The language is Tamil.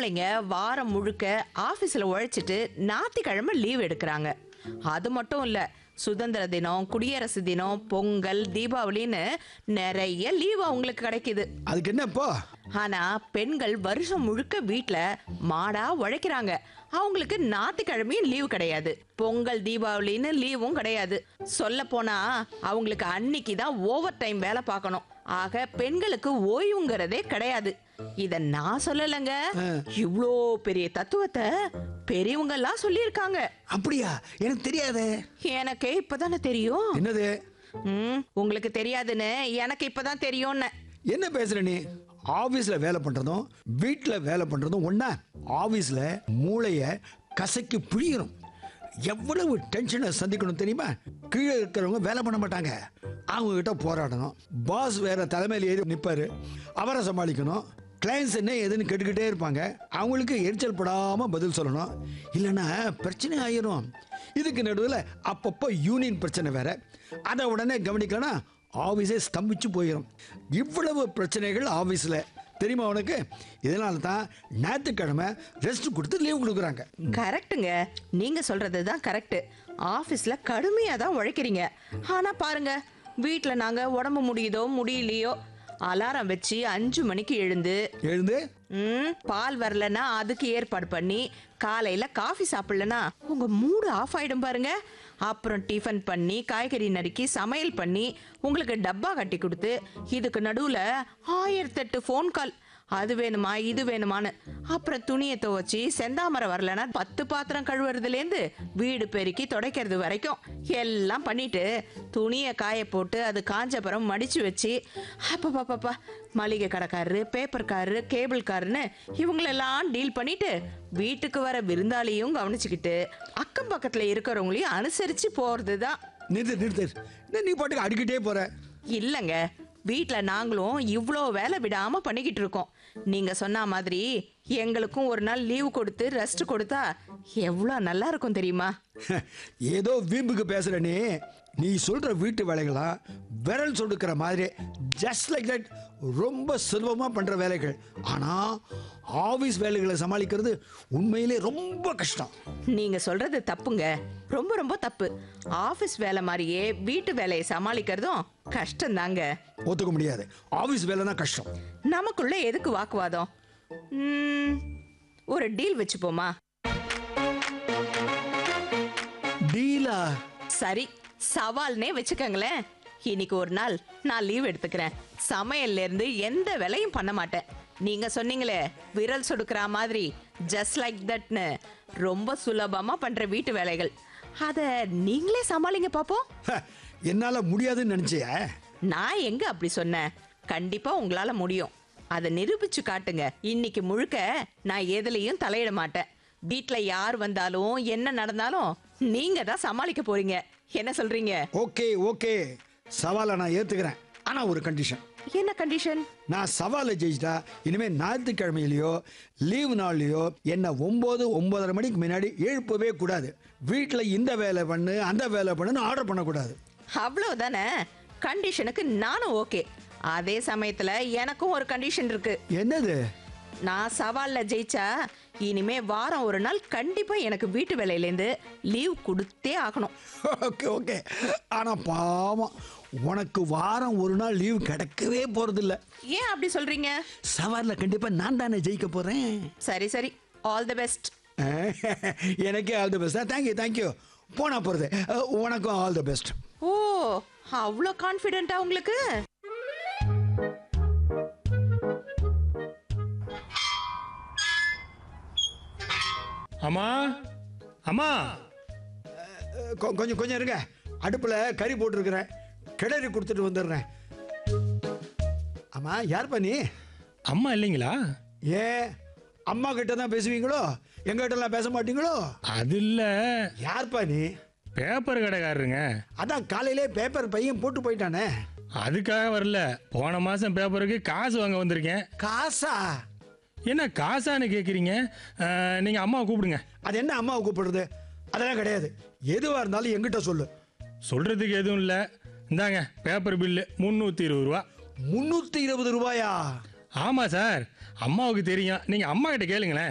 ஆம்பளைங்க வாரம் முழுக்க ஆபீஸ்ல உழைச்சிட்டு ஞாயிற்றுக்கிழமை லீவ் எடுக்கிறாங்க அது மட்டும் இல்ல சுதந்திர தினம் குடியரசு தினம் பொங்கல் தீபாவளின்னு நிறைய லீவ் அவங்களுக்கு கிடைக்குது அதுக்கு என்ன இப்போ ஆனா பெண்கள் வருஷம் முழுக்க வீட்ல மாடா உழைக்கிறாங்க அவங்களுக்கு ஞாயிற்றுக்கிழமையும் லீவு கிடையாது பொங்கல் தீபாவளின்னு லீவும் கிடையாது சொல்ல போனா அவங்களுக்கு அன்னைக்கு தான் ஓவர் டைம் வேலை பார்க்கணும் ஆக பெண்களுக்கு ஓய்வுங்கிறதே கிடையாது இத நான் சொல்லலைங்க இவ்ளோ பெரிய தத்துவத்தை பெரியவங்க எல்லாம் சொல்லியிருக்காங்க அப்படியா எனக்கு தெரியாதே எனக்கே இப்பதானே தெரியும் என்னது ம், உங்களுக்கு தெரியாதுன்னு எனக்கு இப்பதான் தெரியும்னு என்ன பேசுற நீ ஆபீஸ்ல வேலை பண்றதும் வீட்ல வேலை பண்றதும் ஒண்ணா ஆபீஸ்ல மூளைய கசக்கி பிழியணும் எவ்வளவு டென்ஷனை சந்திக்கணும் தெரியுமா கீழே இருக்கிறவங்க வேலை பண்ண மாட்டாங்க அவங்க கிட்ட போராடணும் பாஸ் வேற தலைமையில் ஏறி நிப்பாரு அவரை சமாளிக்கணும் கிளைண்ட்ஸ் என்ன ஏதுன்னு கேட்டுக்கிட்டே இருப்பாங்க அவங்களுக்கு எரிச்சல் படாம பதில் சொல்லணும் இல்லைன்னா பிரச்சனை ஆயிரும் இதுக்கு நடுவில் அப்பப்போ யூனியன் பிரச்சனை வேற அதை உடனே கவனிக்கலனா ஆஃபீஸே ஸ்தம்பிச்சு போயிடும் இவ்வளவு பிரச்சனைகள் ஆஃபீஸில் தெரியுமா உனக்கு இதனால தான் ஞாயிற்றுக்கிழமை ரெஸ்ட் கொடுத்து லீவ் கொடுக்குறாங்க கரெக்ட்டுங்க நீங்க சொல்றது தான் கரெக்ட் ஆபீஸ்ல கடுமையா தான் உழைக்கிறீங்க ஆனா பாருங்க வீட்ல நாங்க உடம்பு முடியுதோ முடியலையோ அலாரம் வச்சு அஞ்சு மணிக்கு எழுந்து எழுந்து ம், பால் வரலன்னா அதுக்கு ஏற்பாடு பண்ணி காலையில காஃபி சாப்பிடலனா உங்க மூடு ஆஃப் ஆயிடும் பாருங்க அப்புறம் டிஃபன் பண்ணி காய்கறி நறுக்கி சமையல் பண்ணி உங்களுக்கு டப்பா கட்டி கொடுத்து இதுக்கு நடுவுல ஆயிரத்தெட்டு ஃபோன் கால் அது வேணுமா இது வேணுமான்னு அப்புறம் துணியை துவைச்சி செந்தாமரை வரலன்னா பத்து பாத்திரம் கழுவுறதுலேருந்து வீடு பெருக்கி துடைக்கிறது வரைக்கும் எல்லாம் பண்ணிட்டு துணியை காய போட்டு அது காஞ்சப்புறம் மடிச்சு வச்சு அப்பப்பப்பா மளிகை கடைக்காரரு பேப்பர்காரரு கேபிள் காரன்னு இவங்களெல்லாம் டீல் பண்ணிட்டு வீட்டுக்கு வர விருந்தாளியும் கவனிச்சுக்கிட்டு அக்கம் பக்கத்துல இருக்கிறவங்களையும் அனுசரிச்சு போறது தான் நிறுத்து நிறுத்து என்ன நீ பாட்டுக்கு அடிக்கிட்டே போற இல்லைங்க வீட்டில் நாங்களும் இவ்வளோ வேலை விடாம பண்ணிக்கிட்டு இருக்கோம் நீங்க சொன்ன மாதிரி எங்களுக்கும் ஒரு நாள் லீவு கொடுத்து ரெஸ்ட் கொடுத்தா எவ்வளோ நல்லா இருக்கும் தெரியுமா ஏதோ வீம்புக்கு பேசுற நீ நீ சொல்ற வீட்டு வேலைகளா விரல் சொடுக்கிற மாதிரி ஜஸ்ட் லைக் தட் ரொம்ப சுலபமா பண்ற வேலைகள் ஆனா ஆபீஸ் வேலைகளை சமாளிக்கிறது உண்மையிலே ரொம்ப கஷ்டம் நீங்க சொல்றது தப்புங்க ரொம்ப ரொம்ப தப்பு ஆபீஸ் வேலை மாதிரியே வீட்டு வேலையை சமாளிக்கிறதும் கஷ்டம்தாங்க ஒத்துக்க முடியாது ஆபீஸ் வேலை தான் கஷ்டம் நமக்குள்ள எதுக்கு வாக்குவாதம் ம், ஒரு டீல் வச்சுப்போமா டீலா சரி சவால்னே வச்சுக்கோங்களேன் இன்னைக்கு ஒரு நாள் நான் லீவ் எடுத்துக்கிறேன் சமையல்ல இருந்து எந்த வேலையும் பண்ண மாட்டேன் நீங்க சொன்னீங்களே விரல் சொடுக்கிற மாதிரி ஜஸ்ட் லைக் தட்னு ரொம்ப சுலபமா பண்ற வீட்டு வேலைகள் அத நீங்களே சமாளிங்க பாப்போம் ஹ, என்னால முடியாதுன்னு நினைச்சிய நான் எங்க அப்படி சொன்னேன் கண்டிப்பா உங்களால முடியும் அதை நிரூபிச்சு காட்டுங்க இன்னைக்கு முழுக்க நான் எதுலயும் தலையிட மாட்டேன் வீட்ல யார் வந்தாலும் என்ன நடந்தாலும் நீங்க தான் சமாளிக்க போறீங்க என்ன சொல்றீங்க ஓகே ஓகே சவாலை நான் ஏத்துக்கிறேன் ஆனா ஒரு கண்டிஷன் என்ன கண்டிஷன் நான் சவாலை ஜெயிச்சிட்டா இனிமே ஞாயிற்றுக்கிழமையிலையோ லீவு நாள்லையோ என்ன ஒம்பது ஒன்பதரை மணிக்கு முன்னாடி எழுப்பவே கூடாது வீட்டில் இந்த வேலை பண்ணு அந்த வேலை பண்ணுன்னு ஆர்டர் பண்ணக்கூடாது அவ்வளவுதானே கண்டிஷனுக்கு நானும் ஓகே அதே சமயத்துல எனக்கும் ஒரு கண்டிஷன் இருக்கு என்னது நான் சவால்ல ஜெயிச்சா இனிமே வாரம் ஒரு நாள் கண்டிப்பா எனக்கு வீட்டு வேலையிலேருந்து லீவ் கொடுத்தே ஆகணும் ஓகே ஓகே ஆனால் பாவம் உனக்கு வாரம் ஒரு நாள் லீவு கிடைக்கவே போகிறதில்ல ஏன் அப்படி சொல்றீங்க சவாலில் கண்டிப்பாக நான் தானே ஜெயிக்க போகிறேன் சரி சரி ஆல் தி பெஸ்ட் எனக்கே all the best thank you thank you போனா போகிறது உனக்கும் ஆல் தி பெஸ்ட் ஓ அவ்வளோ கான்ஃபிடென்ட்டா உங்களுக்கு அம்மா அம்மா கொஞ்சம் கொஞ்சம் இருங்க அடுப்பில் கறி போட்டிருக்கிறேன் கிளறி கொடுத்துட்டு வந்துடுறேன் ஆமாம் யார்ப்பா நீ அம்மா இல்லைங்களா ஏன் அம்மா கிட்ட தான் பேசுவீங்களோ எங்கிட்டலாம் பேச மாட்டீங்களோ அது இல்ல யார்ப்பா நீ பேப்பர் கடைக்காரருங்க அதான் காலையிலே பேப்பர் பையன் போட்டு போயிட்டானே அதுக்காக வரல போன மாசம் பேப்பருக்கு காசு வாங்க வந்திருக்கேன் காசா என்ன காசான்னு கேட்குறீங்க நீங்க அம்மாவை கூப்பிடுங்க அது என்ன அம்மாவை கூப்பிடுறது அதெல்லாம் கிடையாது எதுவாக இருந்தாலும் எங்கிட்ட சொல்லு சொல்றதுக்கு எதுவும் இல்லை இந்தாங்க பேப்பர் பில்லு முந்நூற்றி இருபது ரூபா முந்நூற்றி இருபது ரூபாயா ஆமாம் சார் அம்மாவுக்கு தெரியும் நீங்கள் அம்மா கிட்ட கேளுங்களேன்